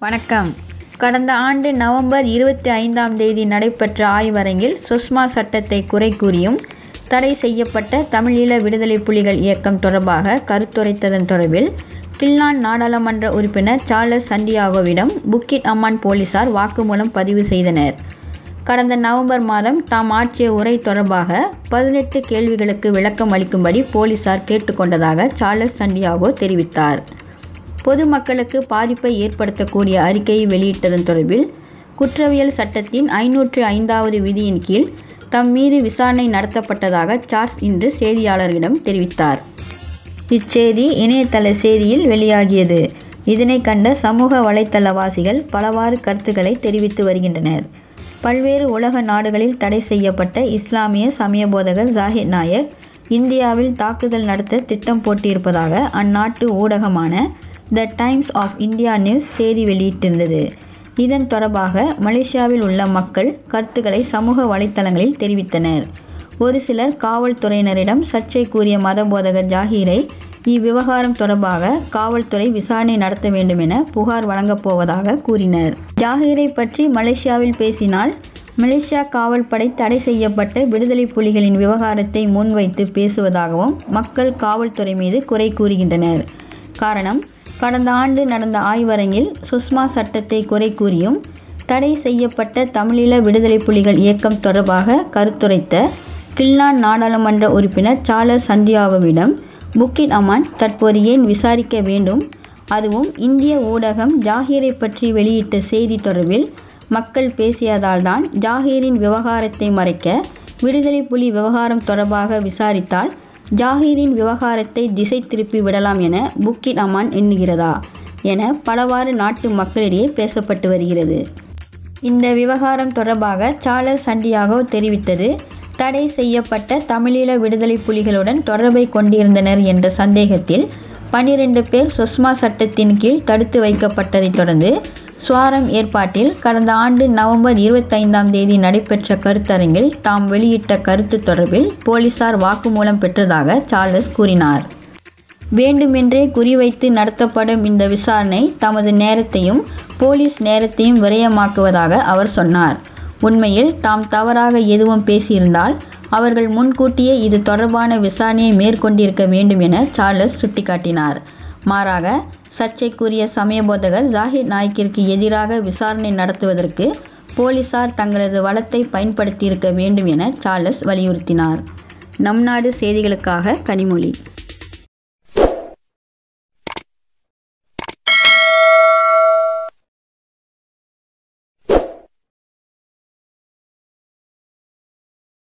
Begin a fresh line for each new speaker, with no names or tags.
வணக்கம் கடந்த ஆண்டு நவம்பர் இருபத்தி ஐந்தாம் தேதி நடைபெற்ற ஆய்வரங்கில் சுஷ்மா சட்டத்தை குறை கூறியும் தடை செய்யப்பட்ட தமிழீழ விடுதலை புலிகள் இயக்கம் தொடர்பாக கருத்துரைத்ததன் தொடர்பில் கிள்ளான் நாடாளுமன்ற உறுப்பினர் சார்லஸ் சண்டியாகோவிடம் புக்கிட் அம்மான் போலீசார் வாக்குமூலம் பதிவு செய்தனர் கடந்த நவம்பர் மாதம் தாம் ஆற்றிய உரை தொடர்பாக பதினெட்டு கேள்விகளுக்கு விளக்கம் அளிக்கும்படி போலீசார் கேட்டுக்கொண்டதாக சார்லஸ் சண்டியாகோ தெரிவித்தார் பொதுமக்களுக்கு பாதிப்பை ஏற்படுத்தக்கூடிய அறிக்கையை வெளியிட்டதன் தொடர்பில் குற்றவியல் சட்டத்தின் ஐநூற்று ஐந்தாவது விதியின் கீழ் தம் மீது விசாரணை நடத்தப்பட்டதாக சார்ஸ் இன்று செய்தியாளர்களிடம் தெரிவித்தார் இச்செய்தி இணையதள செய்தியில் வெளியாகியது இதனை கண்ட சமூக வலைத்தளவாசிகள் பலவாறு கருத்துக்களை தெரிவித்து வருகின்றனர் பல்வேறு உலக நாடுகளில் தடை செய்யப்பட்ட இஸ்லாமிய சமய போதகர் ஜாகிர் நாயக் இந்தியாவில் தாக்குதல் நடத்த திட்டம் போட்டியிருப்பதாக அந்நாட்டு ஊடகமான the Times of India news செய்தி வெளியிட்டிருந்தது இதன் தொடர்பாக மலேசியாவில் உள்ள மக்கள் கருத்துக்களை சமூக வலைத்தளங்களில் தெரிவித்தனர் ஒரு சிலர் காவல்துறையினரிடம் சர்ச்சை கூறிய மத போதகர் ஜாகீரை இவ்விவகாரம் தொடர்பாக காவல்துறை விசாரணை நடத்த வேண்டும் என புகார் வழங்கப் போவதாக கூறினர் ஜாகீரை பற்றி மலேசியாவில் பேசினால் மலேசியா காவல்படை தடை செய்யப்பட்ட விடுதலை புலிகளின் விவகாரத்தை முன்வைத்து பேசுவதாகவும் மக்கள் காவல்துறை மீது குறை கூறுகின்றனர் காரணம் கடந்த ஆண்டு நடந்த ஆய்வரங்கில் சுஷ்மா சட்டத்தை குறை கூறியும் தடை செய்யப்பட்ட தமிழீழ விடுதலை புலிகள் இயக்கம் தொடர்பாக கருத்துரைத்த கிள்ளான் நாடாளுமன்ற உறுப்பினர் சார்லஸ் சந்தியாகோவிடம் புக்கிட் அமான் தற்போது ஏன் விசாரிக்க வேண்டும் அதுவும் இந்திய ஊடகம் ஜாகீரை பற்றி வெளியிட்ட செய்தி தொடர்பில் மக்கள் பேசியதால்தான் ஜாகீரின் விவகாரத்தை மறைக்க விடுதலை புலி விவகாரம் தொடர்பாக விசாரித்தால் ஜாகீரின் விவகாரத்தை திசை திருப்பி விடலாம் என புக்கிட் அமான் எண்ணுகிறதா என பலவாறு நாட்டு மக்களிடையே பேசப்பட்டு வருகிறது இந்த விவகாரம் தொடர்பாக சார்லஸ் சண்டியாகோ தெரிவித்தது தடை செய்யப்பட்ட தமிழீழ விடுதலை புலிகளுடன் தொடர்பை கொண்டிருந்தனர் என்ற சந்தேகத்தில் பனிரெண்டு பேர் சுஷ்மா சட்டத்தின் கீழ் தடுத்து வைக்கப்பட்டதைத் தொடர்ந்து சுவாரம் ஏற்பாட்டில் கடந்த ஆண்டு நவம்பர் இருபத்தைந்தாம் தேதி நடைபெற்ற கருத்தரங்கில் தாம் வெளியிட்ட கருத்து தொடர்பில் போலீசார் வாக்குமூலம் பெற்றதாக சார்லஸ் கூறினார் வேண்டுமென்றே குறிவைத்து நடத்தப்படும் இந்த விசாரணை தமது நேரத்தையும் போலீஸ் நேரத்தையும் விரயமாக்குவதாக அவர் சொன்னார் உண்மையில் தாம் தவறாக எதுவும் பேசியிருந்தால் அவர்கள் முன்கூட்டியே இது தொடர்பான விசாரணையை மேற்கொண்டிருக்க வேண்டும் என சார்லஸ் சுட்டிக்காட்டினார் மாறாக சர்ச்சைக்குரிய சமய போதகர் ஜாகிர் நாய்க்கிற்கு எதிராக விசாரணை நடத்துவதற்கு போலீசார் தங்களது வளத்தை பயன்படுத்தியிருக்க வேண்டும் என சார்லஸ் வலியுறுத்தினார் நம் நாடு செய்திகளுக்காக கனிமொழி